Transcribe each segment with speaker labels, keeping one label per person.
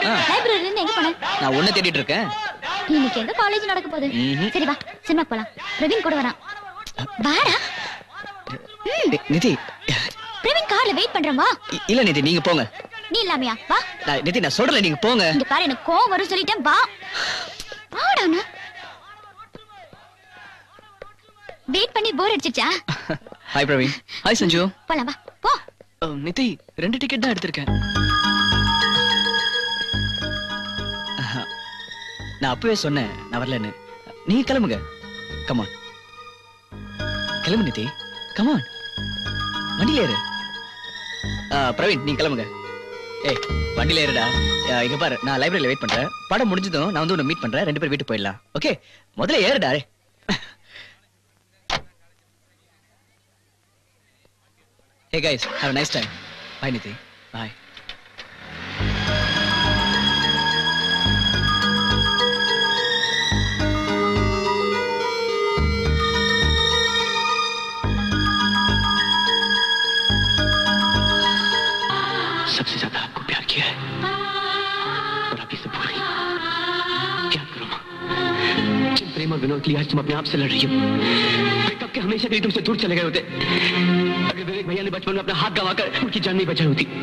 Speaker 1: லைப்ரரியில இருந்து எங்க போன
Speaker 2: நான் ஒண்ணு தேடிட்டு இருக்கேன்
Speaker 1: இன்னைக்கு எங்க காலேஜ் நடக்க போகுது
Speaker 2: ம்ஹும்.
Speaker 1: சரி வா சினிமா போலாம் பிரவீன் கூட வரான் வாடா
Speaker 2: நி- நிதி
Speaker 1: பிரவீன் கார்ல வெயிட் பண்றேன் வா
Speaker 2: இ- இல்ல நிதி நீங்க போங்க
Speaker 1: நீ இல்லாமையா வா
Speaker 2: நான் நிதி நான் சொல்றேன் நீங்க போங்க
Speaker 1: இங்க பாரு எனக்கு கோவம் வரும் சொல்லிட்டேன் வா வாடா வெயிட் பண்ணி போர் அடிச்சிச்சா
Speaker 2: ஹாய் பிரவீன் ஹாய் சஞ்சு
Speaker 1: போலாம் வா போ
Speaker 2: அஹ், நிதி ரெண்டு டிக்கெட் தான் எடுத்திருக்கேன் ஆஹா. நான் அப்பவே சொன்னேன் நான் வரலன்னு நீங்க கிளம்புங்க கமான் கிளம்பு நிதி கமான் வண்டியில ஏறு அஹ், பிரவீன் நீங்க கிளம்புங்க ஏய் வண்டியில ஏறுடா அஹ், இங்க பாரு நான் லைப்ரரியில வெயிட் பண்றேன் படம் முடிஞ்சதும் நான் வந்து உன்னை மீட் பண்றேன் ரெண்டு பேரும் வீட்டுக்கு போயிடலாம் ஓகே முதல்ல ஏறுடா டேய். Hey guys, have a nice time. Bye, Niti. Bye.
Speaker 3: सबसे ज्यादा आपको प्यार किया है और अभी से भूल गई क्या करूं मां जिन प्रेम और विनोद के लिए आज तुम अपने आप से लड़ रही हो वे कब के हमेशा के लिए तुमसे दूर चले गए होते अगर विवेक भैया ने बचपन में अपना हाथ गंवाकर उनकी जान नहीं बचाई होती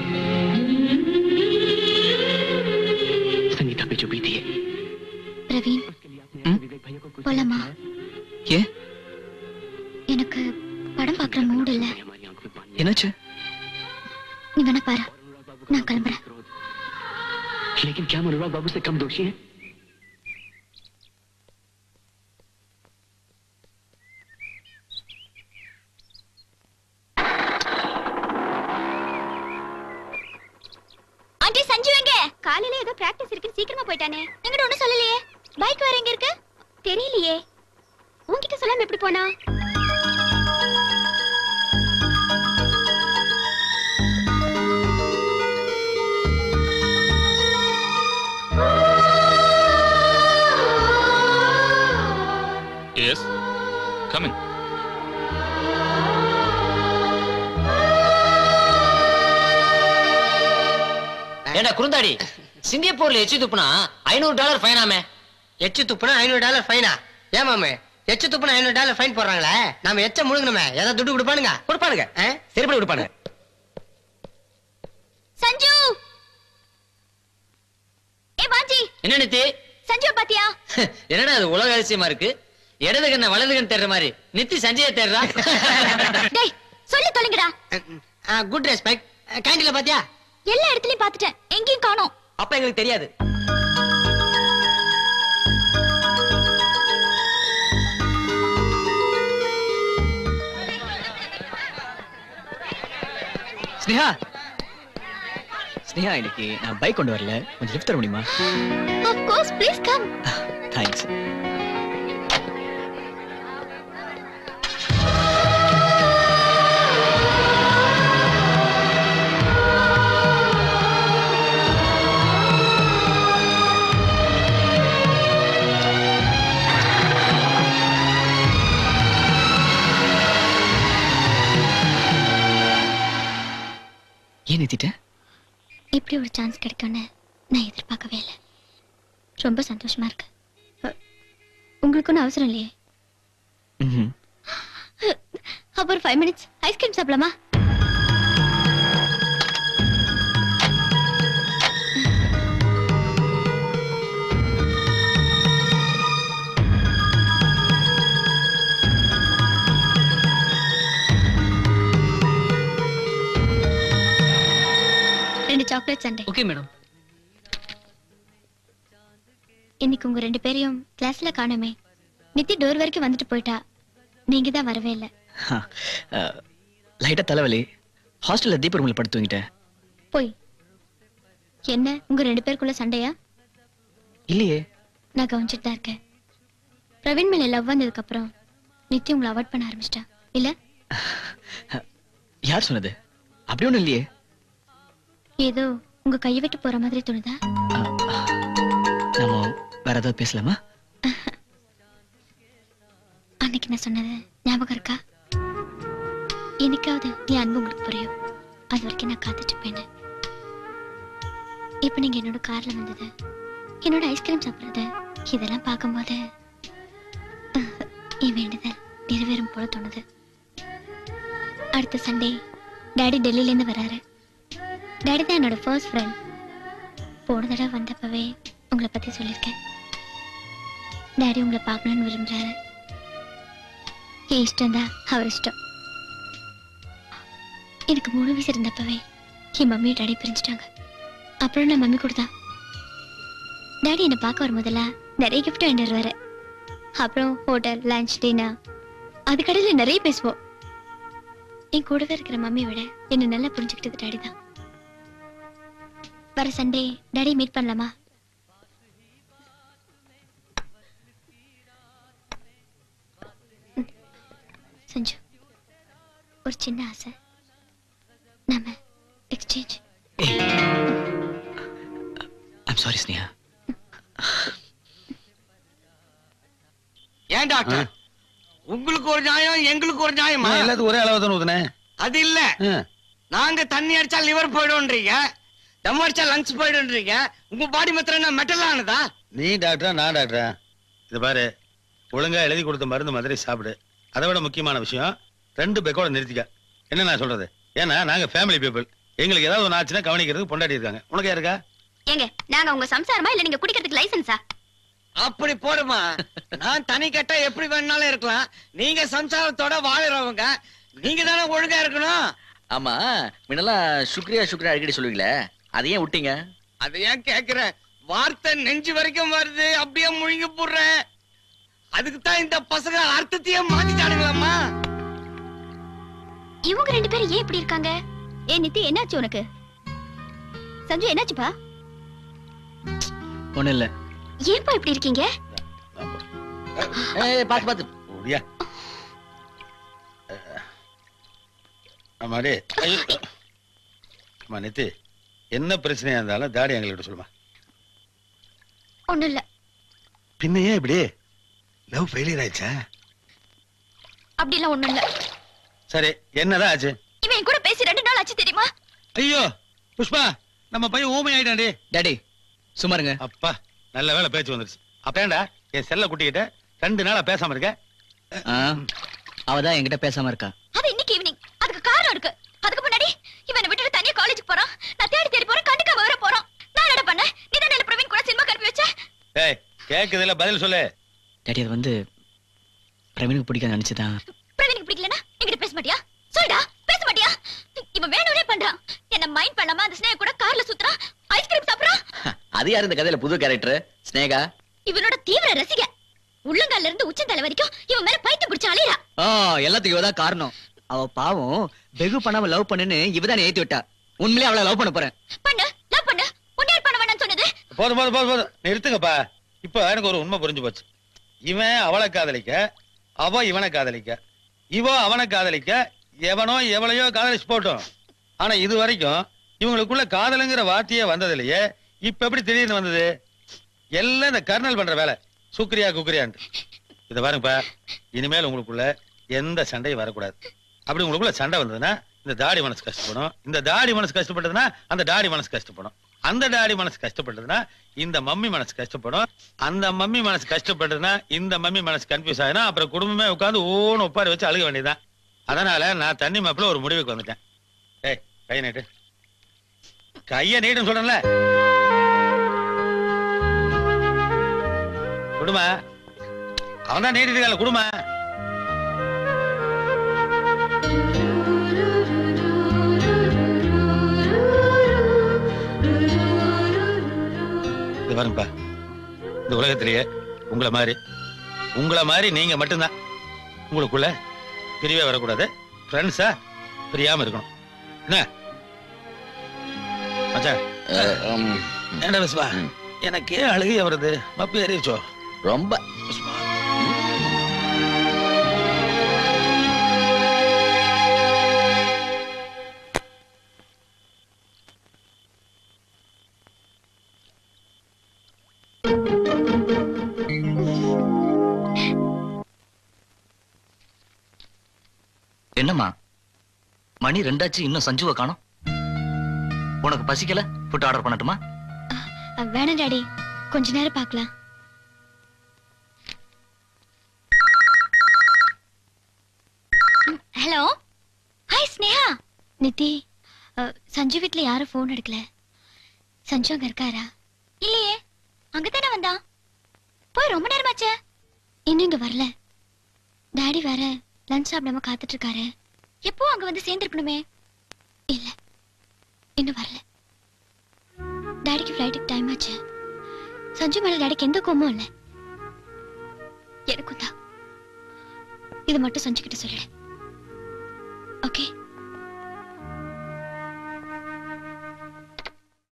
Speaker 3: संगीता पे जो बीती है
Speaker 1: பிரவீன்
Speaker 3: उसके लिए आपने
Speaker 2: हम्म?
Speaker 3: विवेक भैया को कुछ
Speaker 1: போலாமா
Speaker 2: ஏன்
Speaker 1: எனக்கு படம் பார்க்குற மூட் இல்ல
Speaker 3: हमारी आंखों में पानी
Speaker 2: என்னாச்சு
Speaker 1: நீ வேணா பாரு நான் கிளம்புறேன்
Speaker 3: लेकिन क्या हम अनुराग बाबू से कम दोषी हैं
Speaker 1: ஆண்டி சஞ்சு எங்க காலையில ஏதோ பிராக்டிஸ் இருக்கு சீக்கிரமா போயிட்டானே எங்கிட்ட ஒண்ணும் சொல்லலையே பைக் வேற எங்க இருக்கு தெரியலையே உன்கிட்ட சொல்லாம எப்படி போனா
Speaker 4: எஸ் கமிங்
Speaker 5: ஏண்டா குறுந்தாடி சிங்கப்பூர்ல எச்சி துப்புனா ஐநூறு டாலர் ஃபைனாமே
Speaker 6: எச்சு துப்புனா ஐநூறு டாலர் ஃபைனா ஏன் மாமே எச்சு துப்புனா ஐநூறு டாலர் ஃபைன் போடுறாங்களே நாம எச்ச முழுங்கணுமே ஏதாவது துட்டு கொடுப்பானுங்க
Speaker 5: கொடுப்பானுங்க
Speaker 6: ஆ?
Speaker 5: செருப்படி கொடுப்பானுங்க
Speaker 1: சஞ்சு ஏ வாஞ்சி
Speaker 5: என்ன நித்தி
Speaker 1: சஞ்சு பாத்தியா
Speaker 5: என்னடா அது உலக அதிசயமா இருக்கு இடது கண்ண வலது கண் தேடுற மாதிரி நித்தி சஞ்சய தேடுறா
Speaker 1: டேய் சொல்லி தொலைங்கடா
Speaker 6: குட் ரெஸ்பெக்ட் கேண்டீன்ல பாத்தியா
Speaker 1: எல்லா இடத்துலயும் பாத்துட்டேன் எங்கேயும் காணோம்
Speaker 5: அப்ப எங்களுக்கு தெரியாது
Speaker 2: ஸ்னேஹா ஸ்னேஹா இன்னைக்கு நான் பைக் கொண்டு வரல கொஞ்சம் லிஃப்ட் தர முடியுமா
Speaker 1: of course please come
Speaker 2: thanks ஏன் நிறுத்திட்டேன்
Speaker 1: இப்படி ஒரு சான்ஸ் கிடைக்கும்னு நான் எதிர்பார்க்கவே இல்லை ரொம்ப சந்தோஷமா இருக்கு அ, உங்களுக்கு ஒன்றும் அவசரம் இல்லையே
Speaker 2: ம்ஹும்.
Speaker 1: அப்போ ஒரு ஃபைவ் மினிட்ஸ் ஐஸ்கிரீம் சாப்பிடலாமா ரெண்டு சாக்லேட் சண்டே
Speaker 5: ஓகே மேடம்
Speaker 1: இன்னைக்கு உங்க ரெண்டு பேரையும் கிளாஸ்ல காணுமே நித்தி டோர் வரைக்கும் வந்துட்டு போயிட்டா நீங்க தான் வரவே இல்லை
Speaker 2: லைட்டா தலைவலி ஹாஸ்டல்ல தீப ரூம்ல படுத்து தூங்கிட்டேன்
Speaker 1: போய் என்ன உங்க ரெண்டு பேருக்குள்ள சண்டையா
Speaker 2: இல்லையே
Speaker 1: நான் கவனிச்சிட்டு தான் இருக்கேன் பிரவீன் மேல லவ் வந்ததுக்கு அப்புறம் நித்தி உங்களை அவாய்ட் பண்ண ஆரம்பிச்சிட்டா இல்ல
Speaker 2: யார் சொன்னது அப்படி ஒண்ணும் இல்லையே
Speaker 1: ஏதோ உங்க கையை விட்டு போற மாதிரி தோணுதா
Speaker 2: அஹ், நாம வேற ஏதாவது பேசலாமா
Speaker 1: அன்னைக்கு நான் சொன்னது ஞாபகம் இருக்கா என்னைக்காவது என் அன்பு உங்களுக்கு புரியும் அது வரைக்கும் நான் காத்துட்டு இருப்பேன்னு இப்ப நீங்க என்னோட கார்ல வந்தது என்னோட ஐஸ்கிரீம் சாப்பிடுறது இதெல்லாம் பார்க்கும்போது அஹ், என் வேண்டுதல் நிறைவேறும் போல தோணுது அடுத்த சண்டே டாடி டெல்லியில இருந்து வராரு டாடி தான் என்னோட ஃபர்ஸ்ட் ஃப்ரெண்ட் போன தடவை வந்தப்பவே உங்களை பத்தி சொல்லியிருக்கேன் டாடி உங்களை பார்க்கணும்னு விரும்புறாரு என் இஷ்டம் தான் அவர் இஷ்டம் எனக்கு மூணு வயசு இருந்தப்பவே என் மம்மி டாடி பிரிஞ்சுட்டாங்க அப்புறம் நான் மம்மி கூட தான் டாடி என்னை பார்க்க வரும்போதெல்லாம் நிறைய கிஃப்ட் வாங்கிட்டு வருவாரு அப்புறம் ஹோட்டல் லஞ்ச் டின்னர் அதுக்கடையில் நிறைய பேசுவோம் என் கூடவே இருக்கிற மம்மியை விட என்னை நல்லா புரிஞ்சுக்கிட்டது டாடி தான் வர சண்டே டாடி மீட் பண்ணலாமா ம். சஞ்சு ஒரு சின்ன ஆசை நாம எக்ஸ்சேஞ்ச்
Speaker 2: ஐம் சாரி ஸ்னேகா
Speaker 7: ஏன் டாக்டர் உங்களுக்கு ஒரு நியாயம் எங்களுக்கு ஒரு நியாயமா
Speaker 8: எல்லாத்துக்கும் ஒரே அளவு தானே ஊதுனேன்
Speaker 7: அது இல்ல நாங்க தண்ணி அடிச்சா லிவர் போயிடும்ன்றீங்க தம் அடிச்சா லங்ஸ் போயிடும்ன்றீங்க உங்க பாடி மாத்திரம் என்ன மெட்டல் ஆனதா
Speaker 8: நீ டாக்டரா நான் டாக்டரா இது பாரு ஒழுங்கா எழுதி கொடுத்த மருந்து மாதிரி சாப்பிடு அதை விட முக்கியமான விஷயம் ரெண்டு பெக்கோட நிறுத்திக்க என்ன நான் சொல்றது ஏன்னா நாங்க ஃபேமிலி பீப்புள் எங்களுக்கு ஏதாவது ஒன்று ஆச்சுன்னா கவனிக்கிறதுக்கு பொண்டாட்டி இருக்காங்க உனக்கு யாருக்கா
Speaker 1: ஏங்க நாங்க உங்க சம்சாரமா இல்ல நீங்க குடிக்கிறதுக்கு லைசன்ஸா
Speaker 7: அப்படி போடுமா நான் தனி கட்ட எப்படி வேணாலும் இருக்கலாம் நீங்க சம்சாரத்தோட வாழுறவங்க நீங்க தானே ஒழுங்கா இருக்கணும்
Speaker 2: ஆமா முன்னெல்லாம் சுக்ரியா சுக்ரியா அடிக்கடி சொல்லுவீங்களே அதை ஏன் விட்டீங்க
Speaker 7: அது ஏன் கேக்குற வார்த்தை நெஞ்சு வரைக்கும் வருது அப்படியே முழுங்கி போடுறேன் அதுக்கு தான் இந்த பசங்க அர்த்தத்தையே மாத்திட்டானுங்களாம்மா
Speaker 1: இவங்க ரெண்டு பேரும் ஏன் இப்படி இருக்காங்க ஏ நித்தி என்னாச்சு உனக்கு சஞ்சு என்னாச்சுப்பா
Speaker 2: ஒண்ணும் இல்ல
Speaker 1: ஏன்பா இப்படி இருக்கீங்க
Speaker 2: ஏய் பாத்து பாத்து
Speaker 8: ஓடியா ஆமாடி ஐயோ. அம்மா நித்து என்ன பிரச்சனையா இருந்தாலும் தாடி எங்கள்கிட்ட சொல்லுமா
Speaker 1: ஒண்ணும் இல்ல
Speaker 8: பின்ன ஏன் இப்படி லவ் ஃபெயிலியர் ஆயிடுச்சா
Speaker 1: அப்படி எல்லாம் ஒண்ணும் இல்ல
Speaker 8: சரி என்னதான் ஆச்சு
Speaker 1: இவன் என் கூட பேசி ரெண்டு நாள் ஆச்சு தெரியுமா
Speaker 8: ஐயோ புஷ்பா நம்ம பையன் ஊமை ஆயிட்டான்டி
Speaker 2: டாடி சும்மா இருங்க
Speaker 8: அப்பா நல்ல வேலை பேச்சு வந்துருச்சு அப்பேண்டா என் செல்ல குட்டிக்கிட்ட ரெண்டு நாளா பேசாம இருக்க
Speaker 2: ஆ, அவதான் என்கிட்ட பேசாம இருக்கா
Speaker 1: அது இன்னைக்கு ஈவினிங் அதுக்கு காரணம் இருக்கு அதுக்கு முன்னாடி இவனை விட்டுட்டு தனியா காலேஜுக்கு போறான் நான் தேடி தேடி போறேன் கண்டுக்காம வர போறான் நான் என்ன பண்ணேன் நீ தானே பிரவீன் கூட சினிமா அனுப்பி வச்ச
Speaker 8: ஏய் கேக்குதுல பதில் சொல்லு
Speaker 2: டாடி அது வந்து பிரவீனுக்கு பிடிக்காது நினைச்சுதான்
Speaker 1: பிரவீனுக்கு பிடிக்கலனா என்கிட்ட பேச மாட்டியா சொல்டா பேச மாட்டியா இவன் வேணும்னே பண்றான் என்ன மைண்ட் பண்ணாம அந்த ஸ்னேக கூட கார்ல சுத்துறான் ஐஸ்கிரீம் சாப்பிடுறான்
Speaker 2: அது யார் இந்த கதையில புது கேரக்டர் ஸ்னேகா
Speaker 1: இவனோட தீவிர ரசிக உள்ளங்கால்ல இருந்து உச்சந்தலை வரைக்கும் இவன் மேல பைத்தியம் பிடிச்ச அலையறா
Speaker 2: ஆ எல்லாத்துக்கும் இவதான் காரணம் அவ பாவம் வெகு பண்ணாம லவ் பண்ணுன்னு இவதான் ஏத்தி விட்டா உண்மையிலே அவளை லவ் பண்ண போறேன்
Speaker 1: பண்ணு லவ் பண்ணு உன்னை பண்ண வேணாம்னு சொன்னது
Speaker 8: போதும் போதும் போதும் போதும் நிறுத்துங்கப்பா இப்ப எனக்கு ஒரு உண்மை புரிஞ்சு போச்சு இவன் அவளை காதலிக்க அவ இவனை காதலிக்க இவோ அவனை காதலிக்க எவனோ எவளையோ காதலிச்சு போட்டோம் ஆனா இது வரைக்கும் இவங்களுக்குள்ள காதலுங்கிற வார்த்தையே வந்ததில்லையே இப்ப எப்படி திடீர்னு வந்தது எல்லாம் இந்த கர்னல் பண்ற வேலை சுக்ரியா குக்ரியான்ட்டு இதை பாருங்கப்பா இனிமேல் உங்களுக்குள்ள எந்த சண்டையும் வரக்கூடாது அப்படி உங்களுக்குள்ள சண்டை வந்ததுன்னா இந்த தாடி மனசு கஷ்டப்படும் இந்த தாடி மனசு கஷ்டப்பட்டதுன்னா அந்த தாடி மனசு கஷ்டப்படும் அந்த டாடி மனசு கஷ்டப்பட்டதுன்னா இந்த மம்மி மனசு கஷ்டப்படும் அந்த மம்மி மனசு கஷ்டப்பட்டதுன்னா இந்த மம்மி மனசு கன்ஃபியூஸ் ஆயினா அப்புறம் குடும்பமே உட்காந்து ஓன்னு ஒப்பாரி வச்சு அழுக வேண்டியதுதான் அதனால நான் தண்ணி மாப்பிள்ள ஒரு முடிவுக்கு வந்துட்டேன் ஏய் கை நீட்டு கைய நீட்டுன்னு சொல்றேன்ல குடுமா அவன் தான் நீட்டிட்டு குடுமா இது பாருங்கப்பா இந்த உலகத்திலேயே உங்களை மாதிரி உங்களை மாதிரி நீங்க மட்டும்தான் உங்களுக்குள்ள பிரிவே வரக்கூடாது ஃப்ரெண்ட்ஸா பிரியாம இருக்கணும் என்ன மச்சான் என்ன விஸ்வா எனக்கே அழுகைய வருது மப்பி அறிவிச்சோ
Speaker 2: ரொம்ப என்னம்மா மணி ரெண்டாச்சு இன்னும் சஞ்சுவை காணோம் உனக்கு பசிக்கல ஃபுட் ஆர்டர் பண்ணட்டுமா
Speaker 1: அஹ், வேணாம் டாடி கொஞ்ச நேரம் பார்க்கலாம் ஹலோ ஹாய் ஸ்னேஹா நித்தி அஹ், சஞ்சு வீட்ல யாரும் ஃபோன் எடுக்கல சஞ்சு அங்க இருக்காரா இல்லையே அங்கதானே வந்தான் போய் ரொம்ப நேரமாச்சே இன்னும் இங்க வரல டாடி வேற லஞ்ச் சாப்பிடாம காத்துட்டு இருக்காரு எப்போ அங்க வந்து சேர்ந்துருக்கணுமே இல்ல இன்னும் வரல டாடிக்கு ஃப்ளைட்டுக்கு டைம் ஆச்சு சஞ்சு மேல டாடிக்கு எந்த கோமும் இல்ல எனக்கும் தான் இது மட்டும் சஞ்சு கிட்ட சொல்லிடு